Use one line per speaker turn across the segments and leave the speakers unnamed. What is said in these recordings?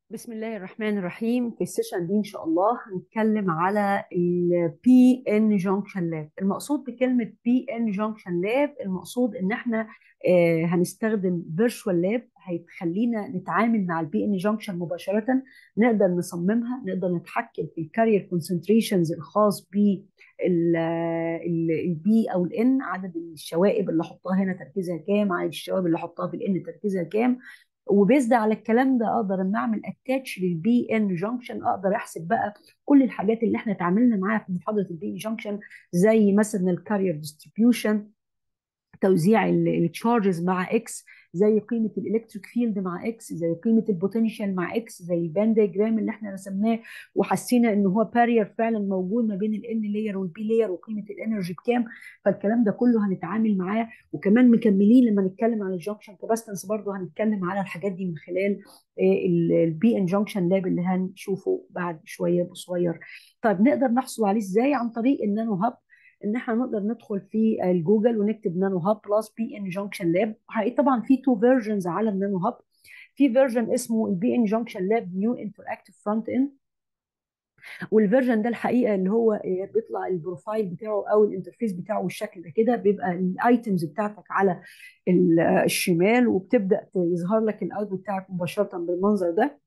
بسم الله الرحمن الرحيم في السيشن دي ان شاء الله هنتكلم على ال PN Junction Lab المقصود بكلمة PN Junction Lab المقصود ان احنا آه، هنستخدم Virtual Lab هيخلينا نتعامل مع ال PN Junction مباشرة نقدر نصممها نقدر نتحكم في الكارير كونسنتريشنز الخاص بال البي او الان عدد الشوائب اللي احطها هنا تركيزها كام عدد الشوائب اللي احطها في الان تركيزها كام وبيزد على الكلام ده اقدر اما اعمل اتاتش للبي ان جانكشن اقدر احسب بقى كل الحاجات اللي احنا اتعاملنا معاها في محاضره البي ان جانكشن زي مثلا الكارير ديستريبيوشن توزيع التشارجز مع اكس زي قيمه الالكتريك فيلد مع اكس زي قيمه البوتنشال مع اكس زي البان دايجرام اللي احنا رسمناه وحسينا ان هو بارير فعلا موجود ما بين الان لاير والبي لاير وقيمه الانرجي بكام فالكلام ده كله هنتعامل معاه وكمان مكملين لما نتكلم عن الجنكشن كاباستنس برضه هنتكلم على الحاجات دي من خلال البي ان جنكشن لاب اللي هنشوفه بعد شويه بصغير طيب نقدر نحصل عليه ازاي عن طريق النانو هاب ان احنا نقدر ندخل في الجوجل ونكتب نانو هاب بلس بي ان جانكشن لاب طبعا في تو فيرجنز على النانو هاب في فيرجن اسمه البي ان جانكشن لاب نيو انتراكتيف فرونت اند والفيرجن ده الحقيقه اللي هو بيطلع البروفايل بتاعه او الانترفيس بتاعه بالشكل ده كده بيبقى الايتمز بتاعتك على الشمال وبتبدا يظهر لك الاوتبوت بتاعك مباشره بالمنظر ده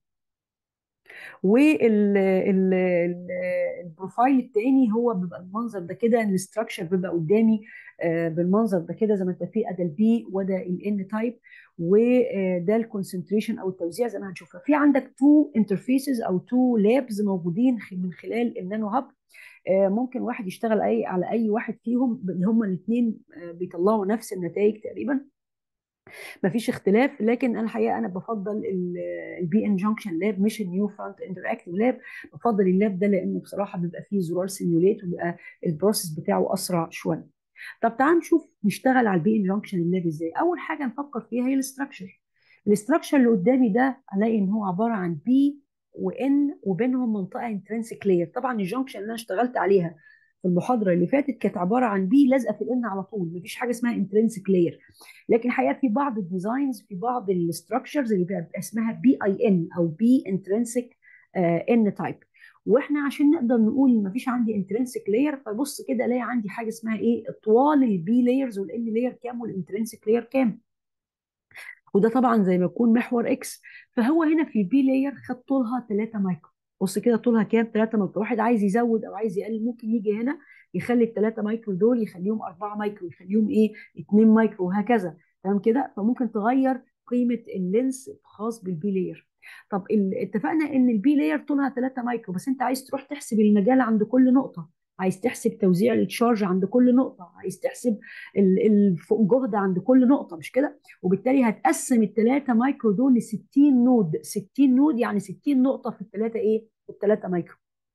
والبروفايل التاني هو بيبقى المنظر ده كده الاستراكشر بيبقى قدامي بالمنظر ده كده زي ما انت في ده البي وده الان تايب وده الكونسنتريشن او التوزيع زي ما هنشوفها في عندك تو انترفيسز او تو لابز موجودين من خلال النانو هاب ممكن واحد يشتغل اي على اي واحد فيهم اللي هم الاثنين بيطلعوا نفس النتائج تقريبا مفيش اختلاف لكن انا الحقيقه انا بفضل البي ان جانكشن لاب مش النيو فرونت انتراكتيف لاب بفضل اللاب ده لانه بصراحه بيبقى فيه زرار سيميوليت وبيبقى البروسيس بتاعه اسرع شويه طب تعال نشوف نشتغل على البي ان جانكشن لاب ازاي اول حاجه نفكر فيها هي الاستراكشر الاستراكشر اللي قدامي ده الاقي ان هو عباره عن بي وان وبينهم منطقه انترنسيك لاير طبعا الجانكشن اللي انا اشتغلت عليها في المحاضره اللي فاتت كانت عباره عن بي لازقه في الان على طول مفيش حاجه اسمها انترنسيك لاير لكن الحقيقه في بعض الديزاينز في بعض الاستراكشرز اللي بيبقى اسمها بي اي ان او بي انترنسيك ان تايب واحنا عشان نقدر نقول ان مفيش عندي انترنسيك لاير فبص كده الاقي عندي حاجه اسمها ايه طوال البي لايرز والان لاير كام والانترنسيك لاير كام وده طبعا زي ما يكون محور اكس فهو هنا في البي لاير خد طولها 3 مايكرو بص كده طولها كام 3 مايكرو واحد عايز يزود او عايز يقلل ممكن يجي هنا يخلي ال 3 مايكرو دول يخليهم 4 مايكرو يخليهم ايه 2 مايكرو وهكذا تمام كده فممكن تغير قيمه اللينس الخاص بالبي لاير طب اتفقنا ان البي لاير طولها 3 مايكرو بس انت عايز تروح تحسب المجال عند كل نقطه عايز تحسب توزيع التشارج عند كل نقطه عايز تحسب الجهد عند كل نقطه مش كده وبالتالي هتقسم الثلاثه مايكرو دول ل 60 نود 60 نود يعني 60 نقطه في الثلاثه ايه في الثلاثه مايكرو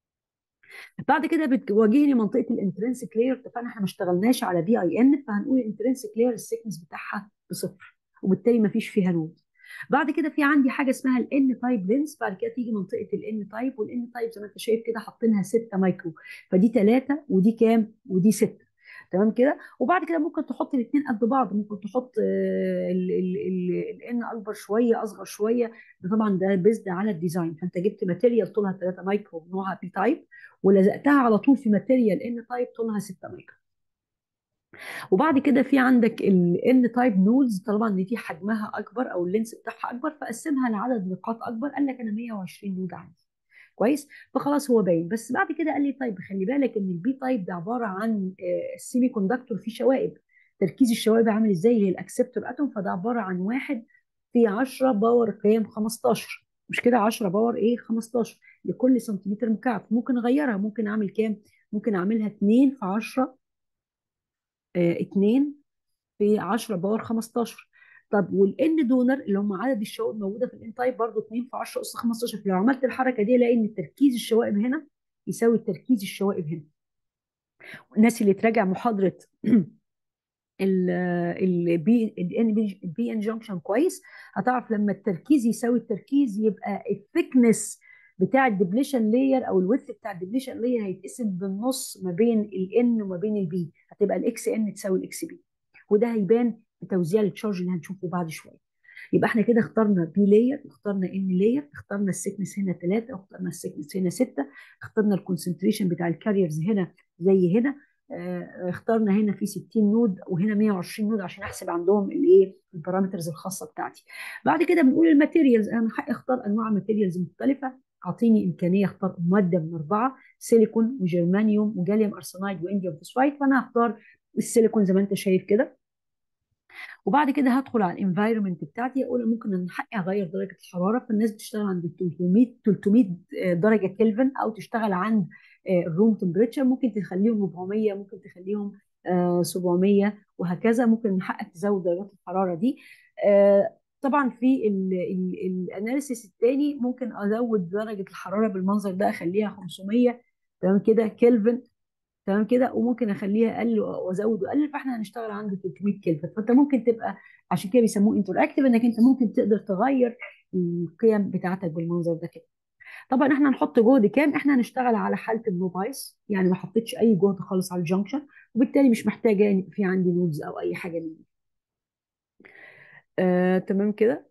بعد كده بتواجهني منطقه الانترنسيك لاير اتفقنا احنا ما اشتغلناش على بي اي ان فهنقول الانترنسيك لاير السيكنس بتاعها بصفر وبالتالي ما فيش فيها نود بعد كده في عندي حاجه اسمها الان تايب لينس بعد كده تيجي منطقه الان تايب والان تايب زي ما انت شايف كده حاطينها 6 مايكرو فدي 3 ودي كام ودي 6 تمام كده وبعد كده ممكن تحط الاثنين قد بعض ممكن تحط الان اكبر شويه اصغر شويه ده طبعا ده بيزد على الديزاين فانت جبت ماتيريال طولها 3 مايكرو نوعها بي تايب ولزقتها على طول في ماتيريال ان تايب طولها 6 مايكرو وبعد كده في عندك الان تايب نودز طالما ان دي حجمها اكبر او اللينس بتاعها اكبر فقسمها لعدد نقاط اكبر قال لك انا 120 نود عندي كويس فخلاص هو باين بس بعد كده قال لي طيب خلي بالك ان البي تايب ده عباره عن السيمي كوندكتور فيه شوائب تركيز الشوائب عامل ازاي هي الاكسبتور اتوم فده عباره عن واحد في 10 باور كام 15 مش كده 10 باور ايه 15 لكل سنتيمتر مكعب ممكن اغيرها ممكن اعمل كام ممكن اعملها 2 في 10 2 في 10 باور 15 طب والان دونر اللي هم عدد الشوائب موجوده في الان تايب برضه 2 في 10 اس 15 فلو عملت الحركه دي الاقي ان تركيز الشوائب هنا يساوي تركيز الشوائب هنا الناس اللي تراجع محاضره البي البي ان جانكشن كويس هتعرف لما التركيز يساوي التركيز يبقى الثيكنس بتاع الدبليشن لاير او الويدث بتاع الدبليشن لاير هيتقسم بالنص ما بين الان وما بين البي هتبقى الاكس ان تساوي الاكس بي وده هيبان في توزيع التشارج اللي هنشوفه بعد شويه يبقى احنا كده اخترنا بي لاير اخترنا ان لاير اخترنا السكنس هنا 3 اخترنا السكنس هنا 6 اخترنا الكونسنتريشن بتاع الكاريرز هنا زي هنا اه اخترنا هنا في 60 نود وهنا 120 نود عشان احسب عندهم الايه البارامترز الخاصه بتاعتي بعد كده بنقول الماتيريالز انا حق اختار انواع ماتيريالز مختلفه اعطيني امكانيه اختار ماده من اربعه سيليكون وجرمانيوم وجاليوم ارسنايد وانديوم فوسفايد فانا هختار السيليكون زي ما انت شايف كده وبعد كده هدخل على الانفايرمنت بتاعتي اقول ممكن ان حقي اغير درجه الحراره فالناس بتشتغل عند 300 300 درجه كلفن او تشتغل عند الروم تمبريتشر ممكن تخليهم 400 ممكن تخليهم 700 وهكذا ممكن من حقك تزود درجات الحراره دي طبعا في الاناليسيس الثاني ممكن ازود درجه الحراره بالمنظر ده اخليها 500 تمام كده كلفن تمام كده وممكن اخليها اقل وازود واقلل فاحنا هنشتغل عند 300 كلفن فانت ممكن تبقى عشان كده بيسموه انتر اكتف انك انت ممكن تقدر تغير القيم بتاعتك بالمنظر ده كده طبعا احنا هنحط جهد كام احنا هنشتغل على حاله النو بايس يعني ما حطيتش اي جهد خالص على الجنكشن وبالتالي مش محتاجه يعني في عندي نودز او اي حاجه من دي آه، تمام كده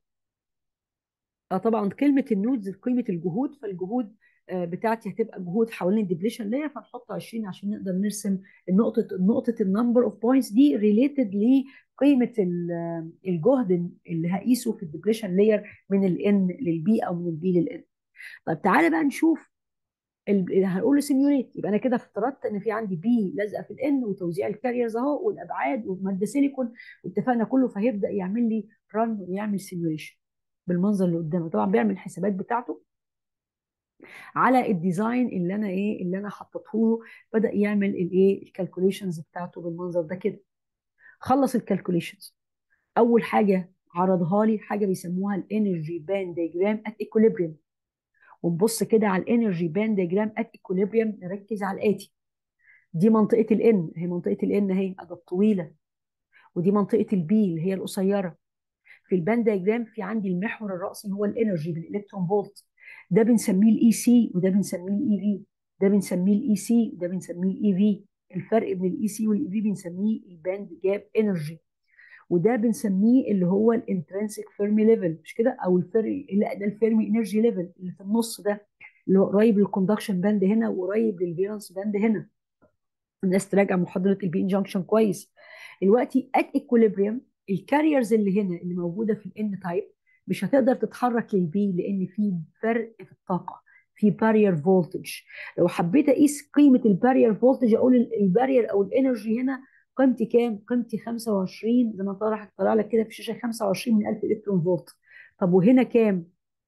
آه طبعا كلمه النودز قيمه الجهود فالجهود آه بتاعتي هتبقى جهود حوالين الديبليشن لاير فنحط 20 عشان نقدر نرسم النقطه نقطه النمبر اوف بوينتس دي ريليتد لقيمه الجهد اللي هقيسه في الديبليشن لاير من الان للبي او من البي للان طب تعالى بقى نشوف ال... هنقول له سيميوليت يبقى انا كده افترضت ان في عندي بي لازقه في الان وتوزيع الكاريرز اهو والابعاد وماده سيليكون واتفقنا كله فهيبدا يعمل لي رن ويعمل سيميوليشن بالمنظر اللي قدامه طبعا بيعمل الحسابات بتاعته على الديزاين اللي انا ايه اللي انا حطيته له بدا يعمل الايه الكالكوليشنز بتاعته بالمنظر ده كده خلص الكالكوليشنز اول حاجه عرضها لي حاجه بيسموها الانرجي باند ديجرام ات ايكوليبريم ونبص كده على الانرجي باند ديجرام ات ايكوليبريم نركز على الاتي دي منطقه الان هي منطقه الان اهي الطويله ودي منطقه البي اللي هي القصيره في الباند ديجرام في عندي المحور الرئيسي هو الانرجي بالالكترون فولت ده بنسميه الاي سي وده بنسميه الاي في ده بنسميه الاي سي وده بنسميه الاي في الفرق بين الاي سي والاي في بنسميه الباند جاب انرجي وده بنسميه اللي هو الانترنسيك فيرمي ليفل مش كده او الفرق لا ده الفيرمي انرجي ليفل اللي في النص ده اللي هو قريب للكوندكشن باند هنا وقريب للفيرنس باند هنا الناس تراجع محاضره البي انجنكشن كويس دلوقتي ات ايكوليبريم الكاريرز اللي هنا اللي موجوده في الان تايب مش هتقدر تتحرك للبي لان في فرق في الطاقه في بارير فولتج لو حبيت اقيس قيمه البارير فولتج اقول البارير او الانرجي هنا قيمتي كام؟ قيمتي 25 زي ما طلع طلع لك كده في الشاشه 25 من 1000 الكترون فولت طب وهنا كام؟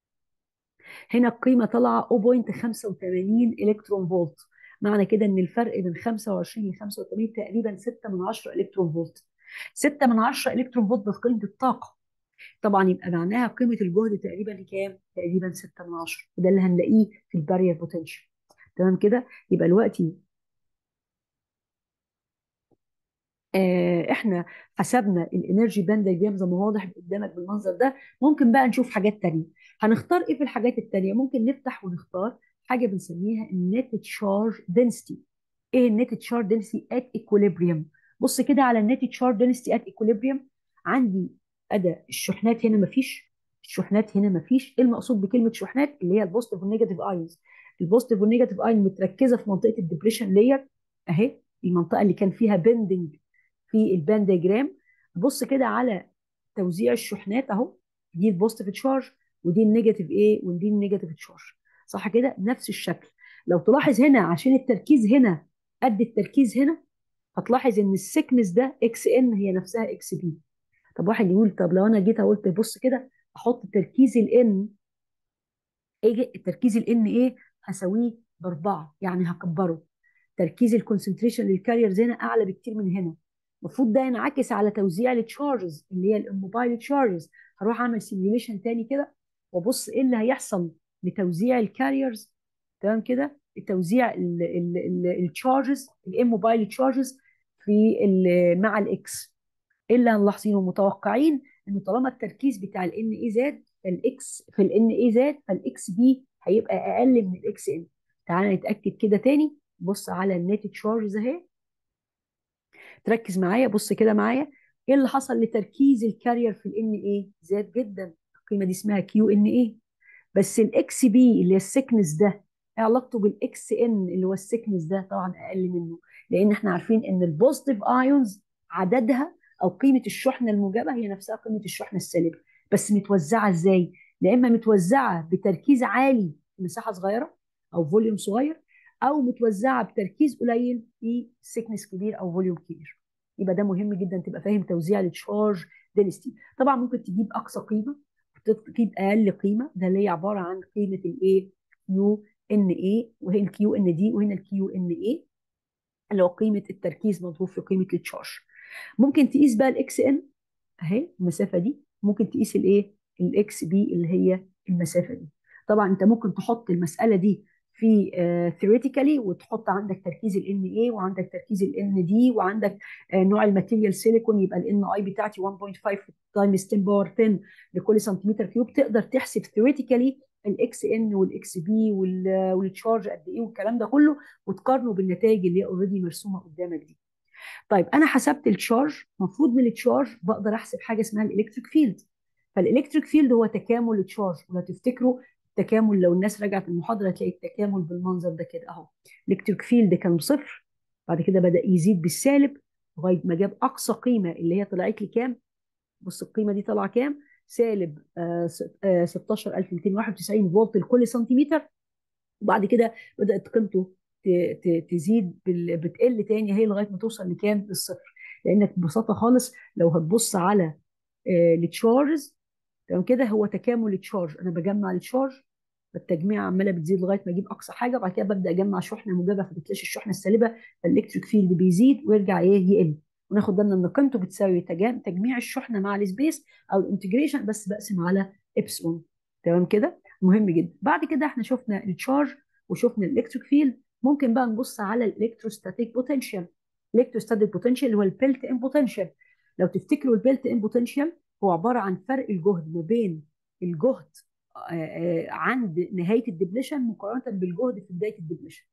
هنا القيمه طالعه 0.85 الكترون فولت معنى كده ان الفرق من 25 ل 85 تقريبا 6 من 10 الكترون فولت 6 من 10 الكترون فولت ده قيمه الطاقه طبعا يبقى معناها قيمه الجهد تقريبا كام؟ تقريبا 6 من 10 وده اللي هنلاقيه في البارير بوتنشال تمام كده؟ يبقى دلوقتي آه احنا حسبنا الانرجي باند ديجرام زي ما واضح قدامك بالمنظر ده ممكن بقى نشوف حاجات تانية هنختار ايه في الحاجات التانية ممكن نفتح ونختار حاجه بنسميها النت تشارج دنسيتي ايه النت تشارج دنسيتي ات ايكوليبريم بص كده على النت تشارج دنسيتي ات ايكوليبريم عندي ادى الشحنات هنا مفيش الشحنات هنا مفيش ايه المقصود بكلمه شحنات اللي هي البوزيتيف والنيجاتيف ايونز البوزيتيف والنيجاتيف ايون متركزه في منطقه الديبريشن لاير اهي المنطقه اللي كان فيها بندنج في البان ديجرام بص كده على توزيع الشحنات اهو دي البوزيتيف تشارج ودي النيجاتيف ايه ودي النيجاتيف تشارج صح كده نفس الشكل لو تلاحظ هنا عشان التركيز هنا قد التركيز هنا هتلاحظ ان السكنس ده اكس ان هي نفسها اكس بي طب واحد يقول طب لو انا جيت قلت بص كده احط تركيز الان ايه التركيز الان ايه هساويه باربعه يعني هكبره تركيز الكونسنتريشن للكاريرز هنا اعلى بكتير من هنا المفروض ده ينعكس على توزيع التشارجز اللي هي الاموبايل تشارجز هروح اعمل سيميوليشن تاني كده وابص ايه اللي هيحصل لتوزيع الكاريرز تمام كده التوزيع التشارجز الاموبايل تشارجز في مع الاكس ايه اللي هنلاحظينه متوقعين ان طالما التركيز بتاع الان اي زاد فالاكس في الان اي زاد فالاكس بي هيبقى اقل من الاكس ان تعالى نتاكد كده تاني بص على النت تشارجز اهي تركز معايا بص كده معايا ايه اللي حصل لتركيز الكارير في الان ايه زاد جدا القيمه دي اسمها كيو ان ايه بس الاكس بي اللي هي السكنس ده ايه علاقته بالاكس ان اللي هو السكنس ده طبعا اقل منه لان احنا عارفين ان البوزيتيف ايونز عددها او قيمه الشحنه الموجبه هي نفسها قيمه الشحنه السالبه بس متوزعه ازاي يا اما متوزعه بتركيز عالي في مساحه صغيره او فوليوم صغير او متوزعه بتركيز قليل في سكنس كبير او فوليوم كبير يبقى ده مهم جدا تبقى فاهم توزيع التشارج دينستي طبعا ممكن تجيب اقصى قيمه تجيب اقل قيمه ده اللي هي عباره عن قيمه الايه كيو ان اي وهي الكيو ان دي وهنا الكيو ان اي اللي هو قيمه التركيز مضروب في قيمه التشارج ممكن تقيس بقى الاكس ان اهي المسافه دي ممكن تقيس الايه الاكس بي اللي هي المسافه دي طبعا انت ممكن تحط المساله دي في ثيوريتيكالي وتحط عندك تركيز ال ان اي وعندك تركيز ال ان دي وعندك uh, نوع الماتيريال سيليكون يبقى ال ان اي بتاعتي 1.5 تايمز 10 باور 10 لكل سنتيمتر كيوب تقدر تحسب ثيوريتيكالي الاكس ان والاكس بي والتشارج قد ايه والكلام ده كله وتقارنه بالنتائج اللي هي اوريدي مرسومه قدامك دي. طيب انا حسبت التشارج المفروض من التشارج بقدر احسب حاجه اسمها الالكتريك فيلد فالالكتريك فيلد هو تكامل التشارج ولو تفتكروا التكامل لو الناس رجعت المحاضره هتلاقي التكامل بالمنظر ده كده اهو الالكتريك فيلد كان صفر بعد كده بدا يزيد بالسالب لغايه ما جاب اقصى قيمه اللي هي طلعت لي كام بص القيمه دي طالعه كام سالب آه آه 16291 فولت لكل سنتيمتر وبعد كده بدات قيمته تزيد بتقل تاني هي لغايه ما توصل لكام للصفر لانك ببساطه خالص لو هتبص على آه التشارجز تمام كده هو تكامل التشارج انا بجمع التشارج فالتجميع عماله بتزيد لغايه ما اجيب اقصى حاجه وبعد كده ببدا اجمع شحنه موجبه فبتلاقيش الشحنه السالبه فالالكتريك فيلد بيزيد ويرجع ايه يقل وناخد بالنا ان قيمته بتساوي تجميع الشحنه مع السبيس او الانتجريشن بس بقسم على ابسلون تمام كده مهم جدا بعد كده احنا شفنا التشارج وشفنا الالكتريك فيلد ممكن بقى نبص على الالكتروستاتيك بوتنشال الالكتروستاتيك بوتنشال اللي هو البيلت ان بوتنشال لو تفتكروا البيلت ان بوتنشال هو عباره عن فرق الجهد ما بين الجهد عند نهايه الدبليشن مقارنه بالجهد في بدايه الدبليشن.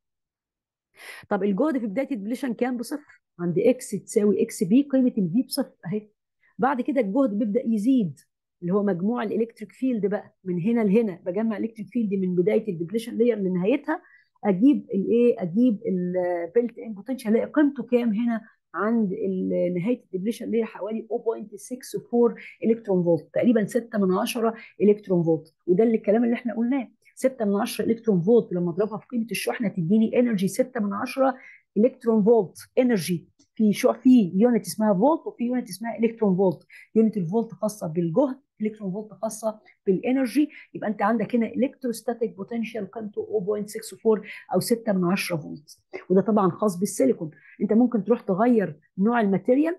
طب الجهد في بدايه الدبليشن كام بصفر؟ عند اكس تساوي اكس بي قيمه الفي بصفر اهي. بعد كده الجهد بيبدا يزيد اللي هو مجموع الالكتريك فيلد بقى من هنا لهنا بجمع الالكتريك فيلد من بدايه الدبليشن لير لنهايتها اجيب الايه اجيب البيلت ان بوتنشال الاقي قيمته كام هنا عند نهايه الدبليشن اللي هي حوالي 0.64 الكترون فولت تقريبا 6 من 10 الكترون فولت وده اللي الكلام اللي احنا قلناه 6 من 10 الكترون فولت لما اضربها في قيمه الشحنه تديني انرجي 6 من 10 الكترون فولت انرجي في شو في يونت اسمها فولت وفي يونت اسمها الكترون فولت يونت الفولت خاصه بالجهد الكترون فولت خاصه بالانرجي يبقى انت عندك هنا الكتروستاتيك بوتنشال قيمته 0.64 او 6 من 10 فولت وده طبعا خاص بالسيليكون انت ممكن تروح تغير نوع الماتيريال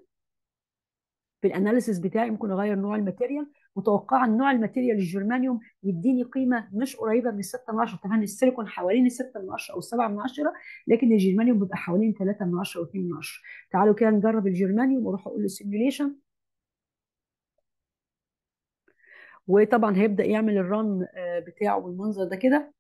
في الاناليسيس بتاعي ممكن اغير نوع الماتيريال متوقعا نوع الماتيريال الجرمانيوم يديني قيمه مش قريبه من 6 من 10 طبعا السيليكون حوالين 6 من 10 او 7 من 10 لكن الجرمانيوم بيبقى حوالين 3 من 10 او 2 من 10 تعالوا كده نجرب الجرمانيوم واروح اقول له سيميوليشن وطبعا هيبدا يعمل الرن بتاعه بالمنظر ده كده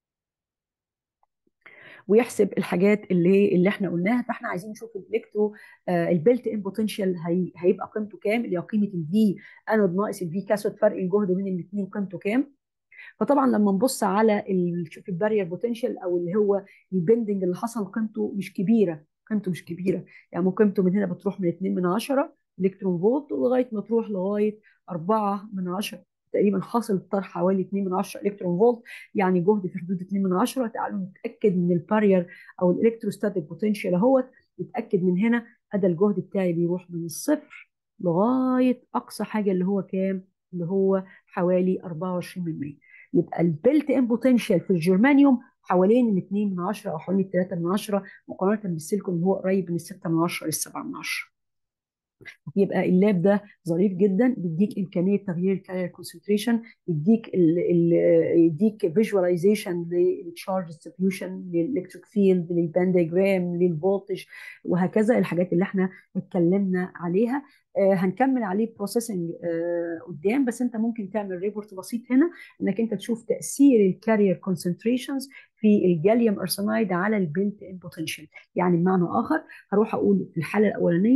ويحسب الحاجات اللي اللي احنا قلناها فاحنا عايزين نشوف الالكترو آه البيلت ان بوتنشال هي هيبقى قيمته كام اللي هي قيمه الفي انود ناقص الفي كاثود فرق الجهد بين الاثنين قيمته كام فطبعا لما نبص على شوف البارير بوتنشال او اللي هو البندنج اللي حصل قيمته مش كبيره قيمته مش كبيره يعني قيمته من هنا بتروح من 2 من 10 الكترون فولت لغايه ما تروح لغايه 4 من 10 تقريبا حاصل الطرح حوالي 2 من 10 الكترون فولت يعني جهد في حدود 2 من 10 تعالوا نتاكد من البارير او الالكتروستاتيك بوتنشال اهوت نتاكد من هنا ادى الجهد بتاعي بيروح من الصفر لغايه اقصى حاجه اللي هو كام؟ اللي هو حوالي 24% يبقى البيلت ان بوتنشال في الجرمانيوم حوالين ال 2 من 10 او حوالين 3 من 10 مقارنه بالسيليكون اللي هو قريب من 6 من 10 ل 7 من 10 يبقى اللاب ده ظريف جدا بيديك امكانيه تغيير الكارير كونسنتريشن يديك ال ال يديك فيجواليزيشن للتشارج ديستريبيوشن للالكتريك فيلد للبانديجرام للفولتج وهكذا الحاجات اللي احنا اتكلمنا عليها آه هنكمل عليه بروسيسنج آه قدام بس انت ممكن تعمل ريبورت بسيط هنا انك انت تشوف تاثير الكارير كونسنتريشنز في الجاليوم ارسنايد على البيلت ان بوتنشال يعني بمعنى اخر هروح اقول في الحاله الاولانيه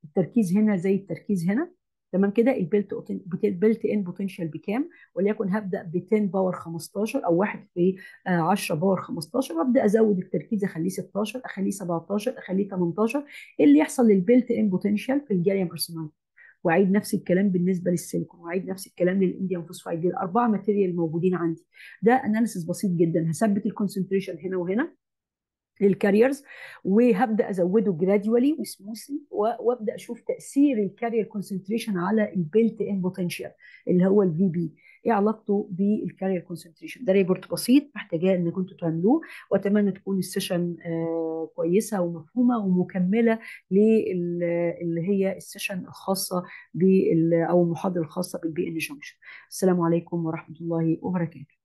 التركيز هنا زي التركيز هنا تمام كده البيلت البيلت ان بوتنشال بكام وليكن هبدا ب 10 باور 15 او 1 في 10 باور 15 وابدا ازود التركيز اخليه 16 اخليه 17 اخليه 18 ايه اللي يحصل للبيلت ان بوتنشال في الجاليوم ارسنايد واعيد نفس الكلام بالنسبه للسيليكون واعيد نفس الكلام للانديوم فوسفايد دي الاربعه ماتيريال موجودين عندي ده اناليسيس بسيط جدا هثبت الكونسنتريشن هنا وهنا للكاريرز وهبدا ازوده جراديولي وسموثلي وابدا اشوف تاثير الكارير كونسنتريشن على البيلت ان بوتنشال اللي هو الفي بي ايه علاقته بالكارير كونسنتريشن ده ريبورت بسيط محتاجاه ان كنتوا تعملوه واتمنى تكون السيشن آه كويسه ومفهومه ومكمله اللي هي السيشن الخاصه بال او المحاضره الخاصه بالبي ان جنكشن السلام عليكم ورحمه الله وبركاته